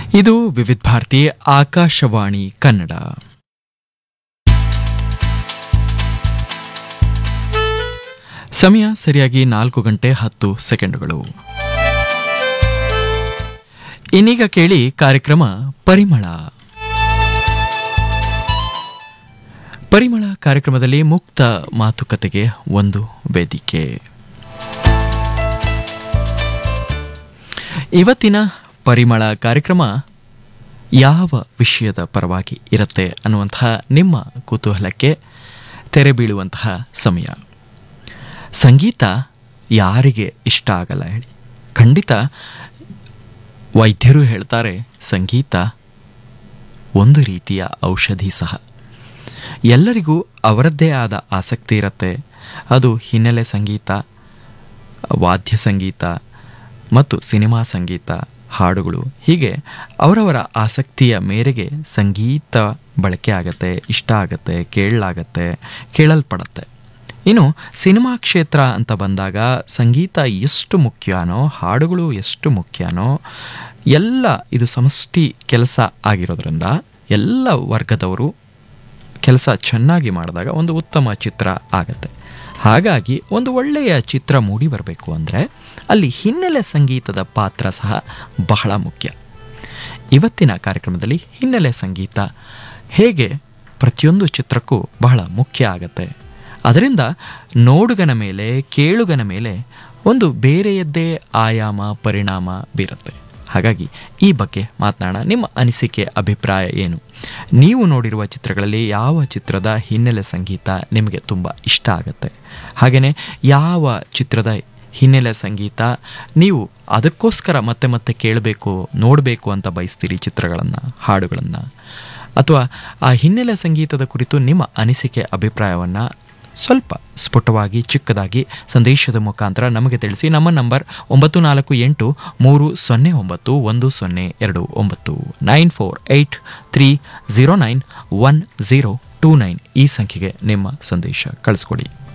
ಇದು ವಿವಿಧ ಭಾರತಿ ಆಕಾಶವಾಣಿ ಕನ್ನಡ ಸಮಯ ಸರಿಯಾಗಿ ನಾಲ್ಕು ಗಂಟೆ ಹತ್ತು ಸೆಕೆಂಡುಗಳು ಇನ್ನೀಗ ಕೇಳಿ ಕಾರ್ಯಕ್ರಮ ಪರಿಮಳ ಪರಿಮಳ ಕಾರ್ಯಕ್ರಮದಲ್ಲಿ ಮುಕ್ತ ಮಾತುಕತೆಗೆ ಒಂದು ವೇದಿಕೆ ಇವತ್ತಿನ ಪರಿಮಳ ಕಾರ್ಯಕ್ರಮ ಯಾವ ವಿಷಯದ ಪರವಾಗಿ ಇರುತ್ತೆ ಅನ್ನುವಂತಹ ನಿಮ್ಮ ಕುತೂಹಲಕ್ಕೆ ತೆರೆ ಬೀಳುವಂತಹ ಸಮಯ ಸಂಗೀತ ಯಾರಿಗೆ ಇಷ್ಟ ಆಗಲ್ಲ ಹೇಳಿ ಖಂಡಿತ ವೈದ್ಯರು ಹೇಳ್ತಾರೆ ಸಂಗೀತ ಒಂದು ರೀತಿಯ ಔಷಧಿ ಸಹ ಎಲ್ಲರಿಗೂ ಅವರದ್ದೇ ಆದ ಆಸಕ್ತಿ ಇರುತ್ತೆ ಅದು ಹಿನ್ನೆಲೆ ಸಂಗೀತ ವಾದ್ಯ ಸಂಗೀತ ಮತ್ತು ಸಿನಿಮಾ ಸಂಗೀತ ಹಾಡುಗಳು ಹೀಗೆ ಅವರವರ ಆಸಕ್ತಿಯ ಮೇರೆಗೆ ಸಂಗೀತ ಬಳಕೆ ಆಗತ್ತೆ ಇಷ್ಟ ಆಗತ್ತೆ ಕೇಳಲಾಗತ್ತೆ ಕೇಳಲ್ಪಡತ್ತೆ ಇನ್ನು ಸಿನಿಮಾ ಕ್ಷೇತ್ರ ಅಂತ ಬಂದಾಗ ಸಂಗೀತ ಎಷ್ಟು ಮುಖ್ಯನೋ ಹಾಡುಗಳು ಎಷ್ಟು ಮುಖ್ಯನೋ ಎಲ್ಲ ಇದು ಸಮಷ್ಟಿ ಕೆಲಸ ಆಗಿರೋದ್ರಿಂದ ಎಲ್ಲ ವರ್ಗದವರು ಕೆಲಸ ಚೆನ್ನಾಗಿ ಮಾಡಿದಾಗ ಒಂದು ಉತ್ತಮ ಚಿತ್ರ ಆಗತ್ತೆ ಹಾಗಾಗಿ ಒಂದು ಒಳ್ಳೆಯ ಚಿತ್ರ ಮೂಡಿ ಬರಬೇಕು ಅಂದರೆ ಅಲ್ಲಿ ಹಿನ್ನೆಲೆ ಸಂಗೀತದ ಪಾತ್ರ ಸಹ ಬಹಳ ಮುಖ್ಯ ಇವತ್ತಿನ ಕಾರ್ಯಕ್ರಮದಲ್ಲಿ ಹಿನ್ನೆಲೆ ಸಂಗೀತ ಹೇಗೆ ಪ್ರತಿಯೊಂದು ಚಿತ್ರಕ್ಕೂ ಬಹಳ ಮುಖ್ಯ ಆಗತ್ತೆ ಅದರಿಂದ ನೋಡುಗನ ಮೇಲೆ ಕೇಳುಗನ ಮೇಲೆ ಒಂದು ಬೇರೆಯದ್ದೇ ಆಯಾಮ ಪರಿಣಾಮ ಬೀರುತ್ತೆ ಹಾಗಾಗಿ ಈ ಬಗ್ಗೆ ಮಾತನಾಡೋಣ ನಿಮ್ಮ ಅನಿಸಿಕೆ ಅಭಿಪ್ರಾಯ ಏನು ನೀವು ನೋಡಿರುವ ಚಿತ್ರಗಳಲ್ಲಿ ಯಾವ ಚಿತ್ರದ ಹಿನ್ನೆಲೆ ಸಂಗೀತ ನಿಮಗೆ ತುಂಬ ಇಷ್ಟ ಆಗುತ್ತೆ ಹಾಗೆಯೇ ಯಾವ ಚಿತ್ರದ ಹಿನ್ನೆಲೆ ಸಂಗೀತ ನೀವು ಅದಕ್ಕೋಸ್ಕರ ಮತ್ತೆ ಮತ್ತೆ ಕೇಳಬೇಕು ನೋಡಬೇಕು ಅಂತ ಬಯಸ್ತೀರಿ ಚಿತ್ರಗಳನ್ನು ಹಾಡುಗಳನ್ನು ಅಥವಾ ಆ ಹಿನ್ನೆಲೆ ಸಂಗೀತದ ಕುರಿತು ನಿಮ್ಮ ಅನಿಸಿಕೆ ಅಭಿಪ್ರಾಯವನ್ನು ಸ್ವಲ್ಪ ಸ್ಫುಟವಾಗಿ ಚಿಕ್ಕದಾಗಿ ಸಂದೇಶದ ಮುಖಾಂತರ ನಮಗೆ ತಿಳಿಸಿ ನಮ್ಮ ನಂಬರ್ ಒಂಬತ್ತು ನಾಲ್ಕು ಎಂಟು ಮೂರು ಸೊನ್ನೆ ಒಂಬತ್ತು ಒಂದು ಸೊನ್ನೆ ಎರಡು ಒಂಬತ್ತು nine four eight three zero nine one zero two nine ಈ ಸಂಖ್ಯೆಗೆ ನಿಮ್ಮ ಸಂದೇಶ ಕಳಿಸ್ಕೊಡಿ